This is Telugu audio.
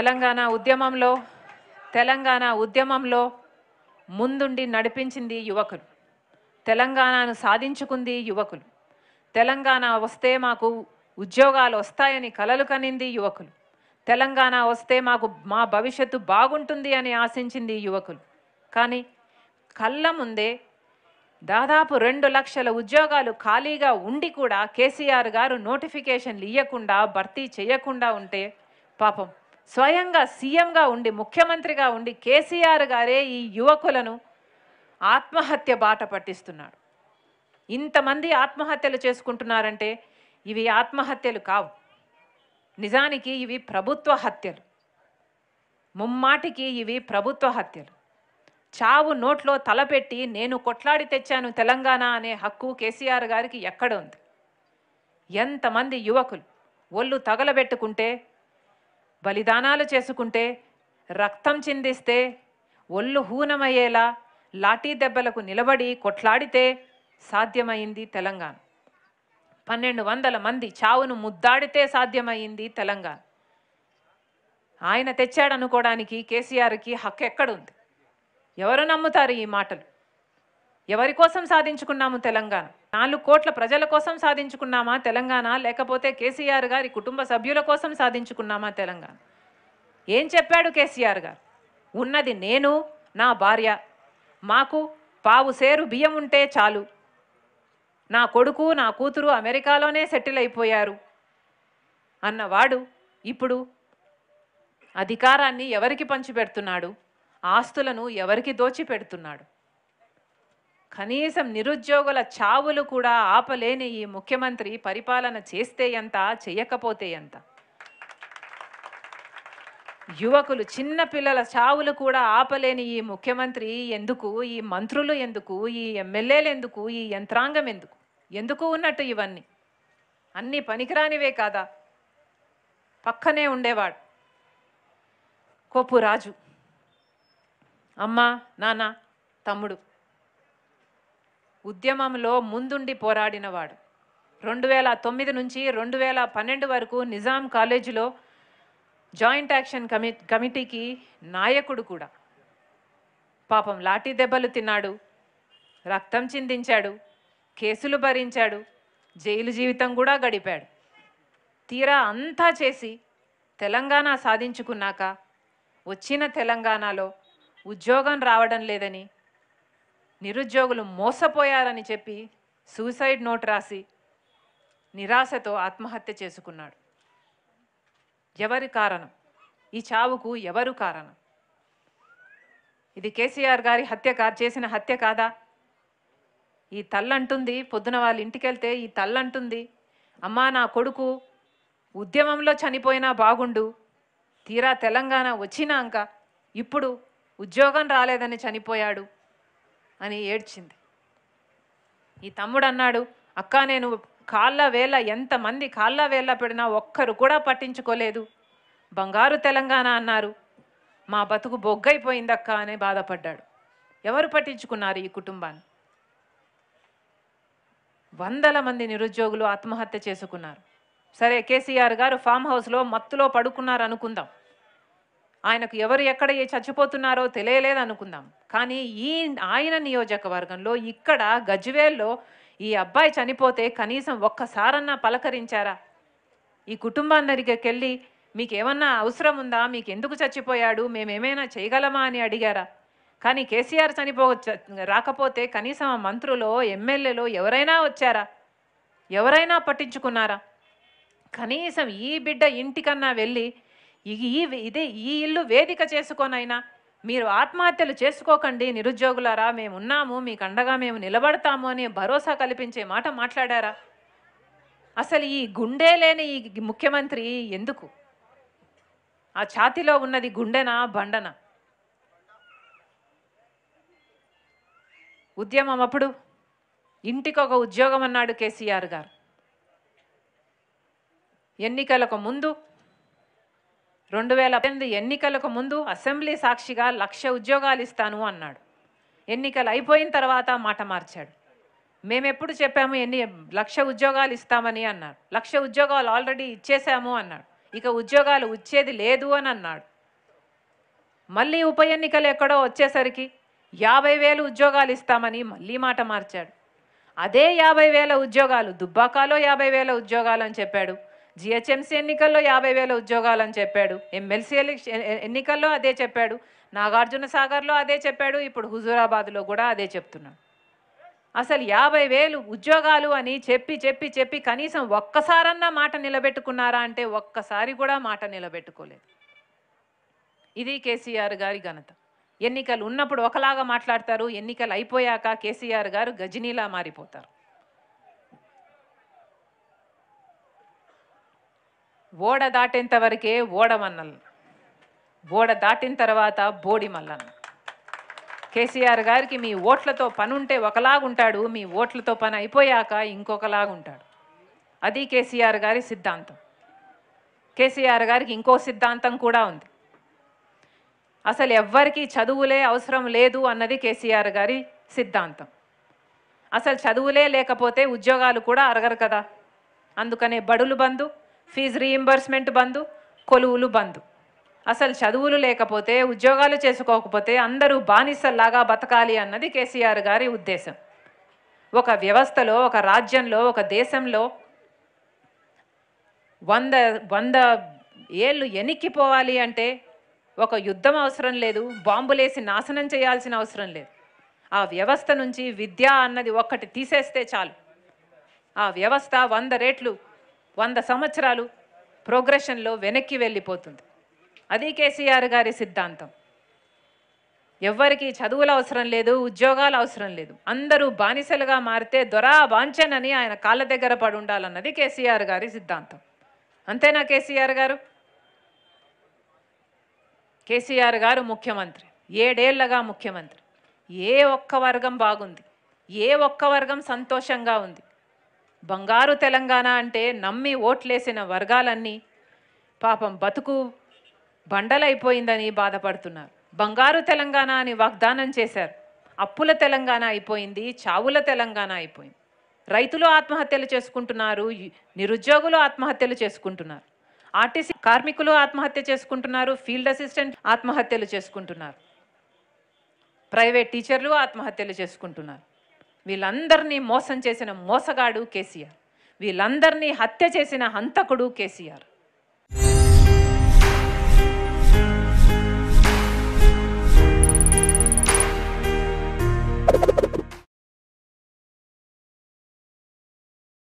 తెలంగాణ ఉద్యమంలో తెలంగాణ ఉద్యమంలో ముందుండి నడిపించింది యువకులు తెలంగాణను సాధించుకుంది యువకులు తెలంగాణ వస్తే మాకు ఉద్యోగాలు వస్తాయని కలలు కనింది యువకులు తెలంగాణ వస్తే మాకు మా భవిష్యత్తు బాగుంటుంది అని ఆశించింది యువకులు కానీ కళ్ళ ముందే దాదాపు రెండు లక్షల ఉద్యోగాలు ఖాళీగా ఉండి కూడా కేసీఆర్ గారు నోటిఫికేషన్లు ఇవ్వకుండా భర్తీ చేయకుండా ఉంటే పాపం స్వయంగా సీఎంగా ఉండి ముఖ్యమంత్రిగా ఉండి కేసీఆర్ గారే ఈ యువకులను ఆత్మహత్య బాట పట్టిస్తున్నాడు ఇంతమంది ఆత్మహత్యలు చేసుకుంటున్నారంటే ఇవి ఆత్మహత్యలు కావు నిజానికి ఇవి ప్రభుత్వ హత్యలు ముమ్మాటికి ఇవి ప్రభుత్వ హత్యలు చావు నోట్లో తలపెట్టి నేను కొట్లాడి తెచ్చాను తెలంగాణ అనే హక్కు కేసీఆర్ గారికి ఎక్కడ ఉంది ఎంతమంది యువకులు ఒళ్ళు తగలబెట్టుకుంటే బలిదానాలు చేసుకుంటే రక్తం చిందిస్తే ఒళ్ళు హూనమయ్యేలా లాఠీ దెబ్బలకు నిలబడి కొట్లాడితే సాధ్యమైంది తెలంగాణ పన్నెండు వందల మంది చావును ముద్దాడితే సాధ్యమైంది తెలంగాణ ఆయన తెచ్చాడనుకోవడానికి కేసీఆర్కి హక్కు ఎక్కడుంది ఎవరు నమ్ముతారు ఈ మాటలు ఎవరి కోసం సాధించుకున్నాము తెలంగాణ నాలుగు కోట్ల ప్రజల కోసం సాధించుకున్నామా తెలంగాణ లేకపోతే కేసీఆర్ గారి కుటుంబ సభ్యుల కోసం సాధించుకున్నామా తెలంగాణ ఏం చెప్పాడు కేసీఆర్ గారు ఉన్నది నేను నా భార్య మాకు పావు సేరు బియ్యం ఉంటే చాలు నా కొడుకు నా కూతురు అమెరికాలోనే సెటిల్ అయిపోయారు అన్నవాడు ఇప్పుడు అధికారాన్ని ఎవరికి పంచిపెడుతున్నాడు ఆస్తులను ఎవరికి దోచిపెడుతున్నాడు కనీసం నిరుద్యోగుల చావులు కూడా ఆపలేని ఈ ముఖ్యమంత్రి పరిపాలన చేస్తే ఎంత చేయకపోతే ఎంత యువకులు చిన్న పిల్లల చావులు కూడా ఆపలేని ఈ ముఖ్యమంత్రి ఎందుకు ఈ మంత్రులు ఎందుకు ఈ ఎమ్మెల్యేలు ఎందుకు ఈ యంత్రాంగం ఎందుకు ఎందుకు ఉన్నట్టు ఇవన్నీ అన్నీ పనికిరానివే కాదా పక్కనే ఉండేవాడు కోపు రాజు అమ్మ నాన్న తమ్ముడు ఉద్యమంలో ముందుండి పోరాడినవాడు రెండు వేల తొమ్మిది నుంచి రెండు వేల పన్నెండు వరకు నిజాం కాలేజీలో జాయింట్ యాక్షన్ కమి కమిటీకి నాయకుడు కూడా పాపం లాఠీ దెబ్బలు తిన్నాడు రక్తం చిందించాడు కేసులు భరించాడు జైలు జీవితం కూడా గడిపాడు తీరా అంతా చేసి తెలంగాణ సాధించుకున్నాక వచ్చిన తెలంగాణలో ఉద్యోగం రావడం లేదని నిరుద్యోగులు మోసపోయారని చెప్పి సూసైడ్ నోట్ రాసి నిరాశతో ఆత్మహత్య చేసుకున్నాడు ఎవరి కారణం ఈ చావుకు ఎవరు కారణం ఇది కేసీఆర్ గారి హత్య కా చేసిన హత్య కాదా ఈ తల్లంటుంది పొద్దున వాళ్ళ ఇంటికి వెళ్తే ఈ తల్లంటుంది అమ్మా నా కొడుకు ఉద్యమంలో చనిపోయినా బాగుండు తీరా తెలంగాణ వచ్చినాక ఇప్పుడు ఉద్యోగం రాలేదని చనిపోయాడు అని ఏడ్చింది ఈ తమ్ముడు అన్నాడు అక్క నేను కాళ్ళ వేళ ఎంతమంది కాళ్ళ వేళ పెడినా ఒక్కరు కూడా పట్టించుకోలేదు బంగారు తెలంగాణ అన్నారు మా బతుకు బొగ్గైపోయిందక్క అని బాధపడ్డాడు ఎవరు పట్టించుకున్నారు ఈ కుటుంబాన్ని వందల మంది నిరుద్యోగులు ఆత్మహత్య చేసుకున్నారు సరే కేసీఆర్ గారు ఫామ్ హౌస్లో మత్తులో పడుకున్నారు అనుకుందాం ఆయనకు ఎవరు ఎక్కడ ఏ చచ్చిపోతున్నారో తెలియలేదు అనుకుందాం కానీ ఈ ఆయన నియోజకవర్గంలో ఇక్కడ గజ్వేల్లో ఈ అబ్బాయి చనిపోతే కనీసం ఒక్కసారన్నా పలకరించారా ఈ కుటుంబం దగ్గరికి వెళ్ళి మీకు ఏమన్నా అవసరం ఉందా మీకు ఎందుకు చచ్చిపోయాడు మేమేమైనా చేయగలమా అని అడిగారా కానీ కేసీఆర్ చనిపో చ- రాకపోతే కనీసం ఆ మంత్రులు ఎమ్మెల్యేలు ఎవరైనా వచ్చారా ఎవరైనా పట్టించుకున్నారా కనీసం ఈ బిడ్డ ఇంటికన్నా వెళ్ళి ఈ ఈ- ఇదే ఈ ఇల్లు వేదిక చేసుకోనైనా మీరు ఆత్మహత్యలు చేసుకోకండి నిరుద్యోగులారా మేము ఉన్నాము మీకు అండగా మేము నిలబడతాము అని భరోసా కల్పించే మాట మాట్లాడారా అసలు ఈ గుండె లేని ఈ ముఖ్యమంత్రి ఎందుకు ఆ ఛాతిలో ఉన్నది గుండెనా బండనా ఉద్యమం అప్పుడు ఇంటికి ఒక ఉద్యోగం అన్నాడు కేసీఆర్ గారు ఎన్నికలకు ముందు రెండు వేల పద్దెనిమిది ఎన్నికలకు ముందు అసెంబ్లీ సాక్షిగా లక్ష ఉద్యోగాలు ఇస్తాను అన్నాడు ఎన్నికలు అయిపోయిన తర్వాత మాట మార్చాడు మేమెప్పుడు చెప్పాము ఎన్ని లక్ష ఉద్యోగాలు ఇస్తామని అన్నారు లక్ష ఉద్యోగాలు ఆల్రెడీ ఇచ్చేసాము అన్నాడు ఇక ఉద్యోగాలు వచ్చేది లేదు అని అన్నాడు మళ్ళీ ఉప ఎన్నికలు ఎక్కడో వచ్చేసరికి యాభై వేలు ఉద్యోగాలు ఇస్తామని మళ్ళీ మాట మార్చాడు అదే యాభై వేల ఉద్యోగాలు దుబ్బాకాలో యాభై వేల ఉద్యోగాలు అని చెప్పాడు జిహెచ్ఎంసీ ఎన్నికల్లో యాభై వేల ఉద్యోగాలు అని చెప్పాడు ఎమ్మెల్సీ ఎన్నికల్లో అదే చెప్పాడు నాగార్జున సాగర్లో అదే చెప్పాడు ఇప్పుడు హుజూరాబాద్లో కూడా అదే చెప్తున్నాడు అసలు యాభై వేలు ఉద్యోగాలు అని చెప్పి చెప్పి చెప్పి కనీసం ఒక్కసారన్నా మాట నిలబెట్టుకున్నారా అంటే ఒక్కసారి కూడా మాట నిలబెట్టుకోలేదు ఇది కేసీఆర్ గారి ఘనత ఎన్నికలు ఉన్నప్పుడు ఒకలాగా మాట్లాడతారు ఎన్నికలు అయిపోయాక కేసీఆర్ గారు గజనీలా మారిపోతారు ఓడ దాటేంత వరకే ఓడమన్నల్ ఓడ దాటిన తర్వాత బోడి మల్లన్న కేసీఆర్ గారికి మీ ఓట్లతో పని ఉంటే ఒకలాగుంటాడు మీ ఓట్లతో పని అయిపోయాక ఇంకొకలాగుంటాడు అది కేసీఆర్ గారి సిద్ధాంతం కేసీఆర్ గారికి ఇంకో సిద్ధాంతం కూడా ఉంది అసలు ఎవ్వరికీ చదువులే అవసరం లేదు అన్నది కేసీఆర్ గారి సిద్ధాంతం అసలు చదువులే లేకపోతే ఉద్యోగాలు కూడా అరగరు కదా అందుకనే బడులు బంధు ఫీజు రీయింబర్స్మెంట్ బంధు కొలువులు బంధు అసలు చదువులు లేకపోతే ఉద్యోగాలు చేసుకోకపోతే అందరూ బానిసల్లాగా బతకాలి అన్నది కేసీఆర్ గారి ఉద్దేశం ఒక వ్యవస్థలో ఒక రాజ్యంలో ఒక దేశంలో వంద వంద ఏళ్ళు ఎనిక్కిపోవాలి అంటే ఒక యుద్ధం అవసరం లేదు బాంబులేసి నాశనం చేయాల్సిన అవసరం లేదు ఆ వ్యవస్థ నుంచి విద్య అన్నది ఒక్కటి తీసేస్తే చాలు ఆ వ్యవస్థ వంద రేట్లు వంద సంవత్సరాలు ప్రోగ్రెషన్లో వెనక్కి వెళ్ళిపోతుంది అది కేసీఆర్ గారి సిద్ధాంతం ఎవ్వరికి చదువులు అవసరం లేదు ఉద్యోగాలు అవసరం లేదు అందరూ బానిసలుగా మారితే దొరా వాంఛన్ అని ఆయన కాళ్ళ దగ్గర పడి ఉండాలన్నది కేసీఆర్ గారి సిద్ధాంతం అంతేనా కేసీఆర్ గారు కేసీఆర్ గారు ముఖ్యమంత్రి ఏడేళ్లగా ముఖ్యమంత్రి ఏ ఒక్క వర్గం బాగుంది ఏ ఒక్క వర్గం సంతోషంగా ఉంది బంగారు తెలంగాణ అంటే నమ్మి ఓట్లేసిన వర్గాలన్నీ పాపం బతుకు బండలైపోయిందని బాధపడుతున్నారు బంగారు తెలంగాణ అని వాగ్దానం చేశారు అప్పుల తెలంగాణ అయిపోయింది చావుల తెలంగాణ అయిపోయింది రైతులు ఆత్మహత్యలు చేసుకుంటున్నారు యు- నిరుద్యోగులు ఆత్మహత్యలు చేసుకుంటున్నారు ఆర్టీసీ కార్మికులు ఆత్మహత్య చేసుకుంటున్నారు ఫీల్డ్ అసిస్టెంట్ ఆత్మహత్యలు చేసుకుంటున్నారు ప్రైవేట్ టీచర్లు ఆత్మహత్యలు చేసుకుంటున్నారు వీళ్ళందరినీ మోసం చేసిన మోసగాడు కేసీఆర్ వీళ్ళందరినీ హత్య చేసిన హంతకుడు కేసీఆర్